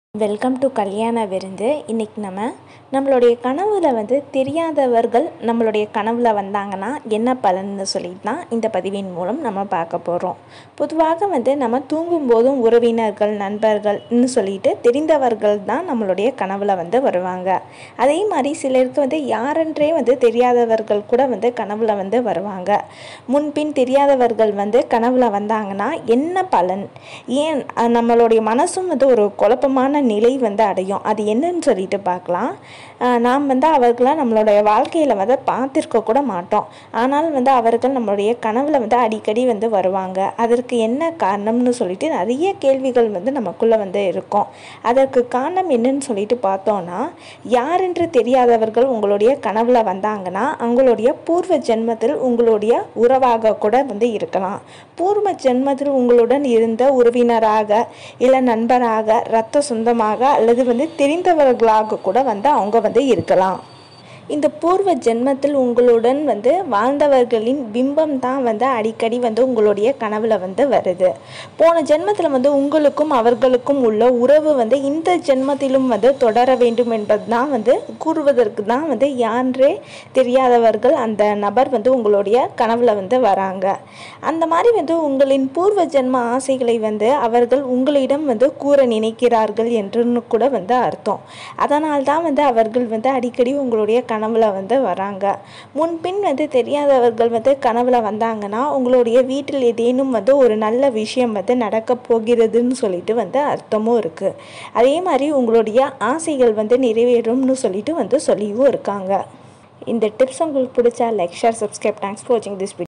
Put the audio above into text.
welcome to கல்யாண விருந்து இன்றைக்கி நம்ம நம்மளுடைய கனவுல வந்து தெரியாதவர்கள் நம்மளுடைய கனவுல வந்தாங்கன்னா என்ன பலன்னு சொல்லிட்டு தான் இந்த பதிவின் மூலம் நம்ம பார்க்க போகிறோம் பொதுவாக வந்து நம்ம தூங்கும்போதும் உறவினர்கள் நண்பர்கள்னு சொல்லிட்டு தெரிந்தவர்கள் தான் நம்மளுடைய கனவுல வந்து வருவாங்க அதே மாதிரி சிலருக்கு வந்து யாரென்றே வந்து தெரியாதவர்கள் கூட வந்து கனவுல வந்து வருவாங்க முன்பின் தெரியாதவர்கள் வந்து கனவுல வந்தாங்கன்னா என்ன பலன் ஏன் அஹ், நம்மளுடைய மனசும் வந்து ஒரு குழப்பமான நிலை வந்து அடையும் அது என்னன்னு சொல்லிட்டு பார்க்கலாம் அஹ், நாம் வந்து அவர்களை நம்மளுடைய வாழ்க்கையில் வந்து பார்த்துருக்க கூட மாட்டோம் ஆனால் வந்து அவர்கள் நம்மளுடைய கனவுல வந்து அடிக்கடி வந்து வருவாங்க அதற்கு என்ன காரணம்னு சொல்லிட்டு நிறைய கேள்விகள் வந்து நமக்குள்ளே வந்து இருக்கும் அதற்கு காரணம் என்னன்னு சொல்லிட்டு பார்த்தோன்னா யாரென்று தெரியாதவர்கள் உங்களுடைய கனவுல வந்தாங்கன்னா அவங்களுடைய பூர்வ ஜென்மத்தில் உங்களுடைய உறவாக கூட வந்து இருக்கலாம் பூர்வ ஜென்மத்தில் உங்களுடன் இருந்த உறவினராக இல்லை நண்பராக இரத்த சொந்தமாக அல்லது வந்து தெரிந்தவர்களாக கூட வந்து அவங்க வந்து இருக்கலாம் இந்த பூர்வ ஜென்மத்தில் உங்களுடன் வந்து வாழ்ந்தவர்களின் பிம்பம் தான் வந்து அடிக்கடி வந்து உங்களுடைய கனவுல வந்து வருது போன ஜென்மத்தில் வந்து உங்களுக்கும் அவர்களுக்கும் உள்ள உறவு வந்து இந்த ஜென்மத்திலும் வந்து தொடர வேண்டும் என்பது தான் வந்து கூறுவதற்கு தான் வந்து யாரே தெரியாதவர்கள் அந்த நபர் வந்து உங்களுடைய கனவுல வந்து வராங்க அந்த மாதிரி வந்து உங்களின் பூர்வ ஜென்ம ஆசைகளை வந்து அவர்கள் உங்களிடம் வந்து கூற நினைக்கிறார்கள் என்றுன்னு கூட வந்து அர்த்தம் அதனால் தான் வந்து அவர்கள் வந்து அடிக்கடி உங்களுடைய கனவுல வந்து வராங்க முன்பின் வந்து தெரியாதவர்கள் வந்து கனவுல வந்தாங்கன்னா உங்களுடைய வீட்டில் ஏதேனும் வந்து ஒரு நல்ல விஷயம் வந்து நடக்க போகிறதுன்னு சொல்லிட்டு வந்து அர்த்தமும் இருக்குது அதே மாதிரி உங்களுடைய ஆசைகள் வந்து நிறைவேறும்னு சொல்லிட்டு வந்து சொல்லியும் இருக்காங்க இந்த டிப்ஸ் உங்களுக்கு பிடிச்சா like share subscribe thanks for வாட்சிங் திஸ் வீடியோ